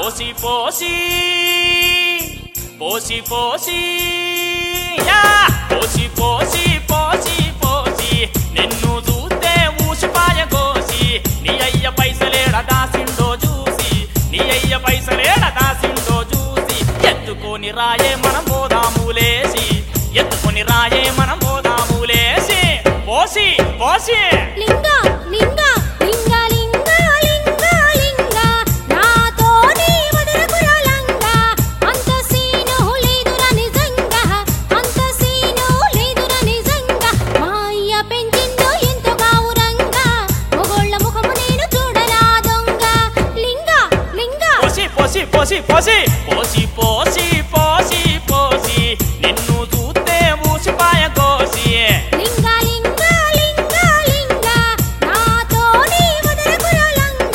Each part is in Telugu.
పోసి పోసి పోసి పోసి యా పోసి పోసి పోసి పోసి నిన్ను చూస్తే ఊసిపాయ కోసి నీ అయ్య పైసలేడ దాసిండో చూసి నీ అయ్య పైసలేడ దాసిండో చూసి ఎత్తుకొని రాయే మనం పోదాములేసి ఎత్తుకొని రాయే మనం పోదాములేసి పోసి పోసి లింగ లింగ లింగ లింగ లింగ లింగ నాతోని వదలకురా లంగ అంత సీను లేదురా నిజంగా అంత సీను లేదురా నిజంగా మా అయ్య పెంచిందో ఎంతో గావురంగా మొగోళ్ళ ముఖము నేను చూడరా దొంగ లింగ లింగ పోసి పోసి పోసి పోసి పోసి పోసి పోసి పోసి నిన్ను చూస్తే ఊసిపాయ కోసి లింగ లింగ లింగ లింగ నాతోని వదలకురా లంగ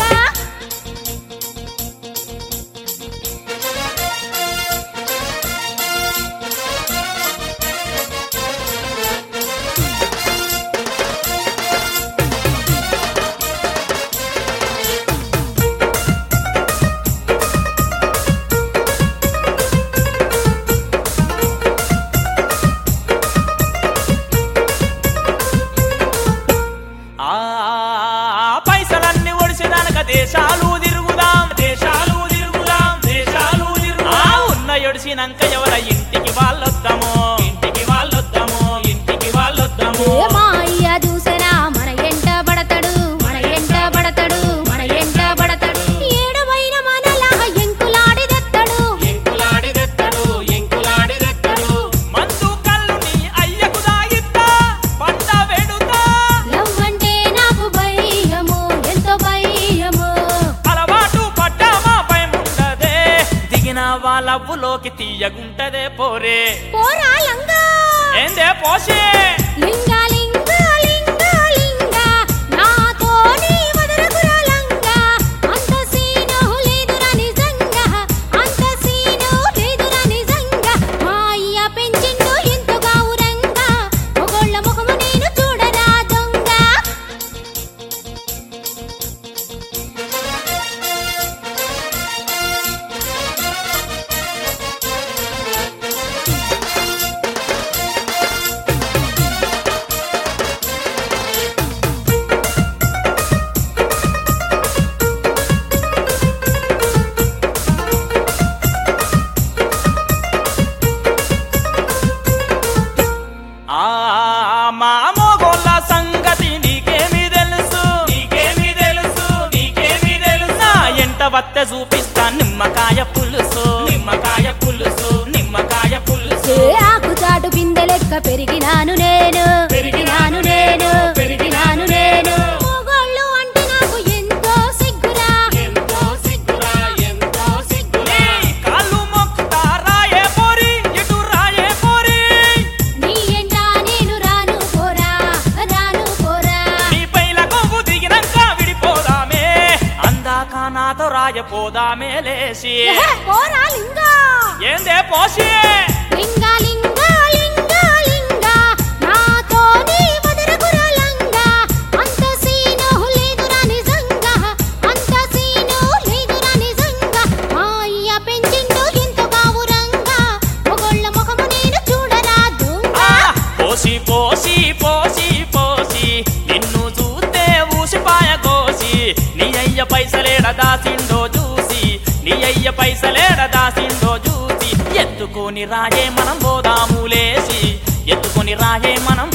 ఆ పైసలన్నీ ఒడిసిదానక దేశాలు తిరుగుదాం దేశాలు తిరుగుదాం దేశాలు తిరుగుదాం ఆ ఉన్న ఎడిసినాక ఎవర ఇంటికి వాళ్ళొద్దాము ఇంటికి వాళ్ళొద్దాము ఇంటికి వాళ్ళొద్దాము ఏ మా అయ్య చూసరా మన ఎంట పడతాడు మన ఎంట పడతాడు మన ఎంట పడతాడు ఏడవైన మనలా ఎంకులాడిదెత్తడు ఎంకులాడిదెత్తడు ఎంకులాడిదెత్తడు మందు కళ్ళు నీ అయ్యకు దాగిత్తా పంట వెడుతా లవ్ అంటే నాకు భయము ఎంతో భయము అలవాటు పడ్డామా భయముండదే దిగిన వాళ్ళవ్వులోకి తీయగుంటదే పోరే పోరా లంగా ఏందే పోసే లింగ లింగ లింగ లింగ నాతోని వదలకురా లంగ అంత సీను లేదురా నిజంగా అంత సీను లేదురా నిజంగా మా అయ్య పెంచిండు ఎంతో గావురంగా మొగోళ్ళ ముఖము నేను చూడరా దొంగ ఆ మా మొగోళ్ళ సంగతి నీకేమి తెలుసు నీకేమి తెలుసు నీకేమి తెలుసు నా ఎంట వత్త చూపిస్తా నిమ్మకాయ పులుసు నిమ్మకాయ పులుసు నిమ్మకాయ పులుసు ఏ ఆకు చాటు బిందె లెక్క పెరిగినాను నేను పెరిగినాను నేను పెరిగినాను నేను మొగోళ్ళు అంటే నాకు ఎంతో సిగ్గురా ఎంతో సిగ్గురా ఎంతో సిగ్గురా కాళ్ళు మొక్కుతా రాయే పోరి ఇటు రాయే పోరి నీ ఎంట నేను రాను పోరా రాను పోరా నీ పైల కొవ్వు దిగినాక విడిపోదామే అందాక నాతో రాయపోదామే లేసి ఎహె, పోరా లింగా ఏందే పోసి లింగా లింగా లింగా లింగా నాతోని వదలకురా లంగా అంత సీను లేదురా నిజంగా అంత సీను లేదురా నిజంగా మా అయ్య పెంచిండు ఎంతో గావురంగా మొగోళ్ళ ముఖము నేను చూడరా దొంగ ఆ, పోసి పోసి పోసి పోసి నిన్ను చూస్తే ఊసిపాయ కోసి నీ అయ్య పైసలేడ దాసిండో చూసి నీ అయ్య పైసలేడ దాసిండో చూసి ఎత్తుకొని రాయే మనం పోదాములేసి ఎత్తుకొని రాయే మనం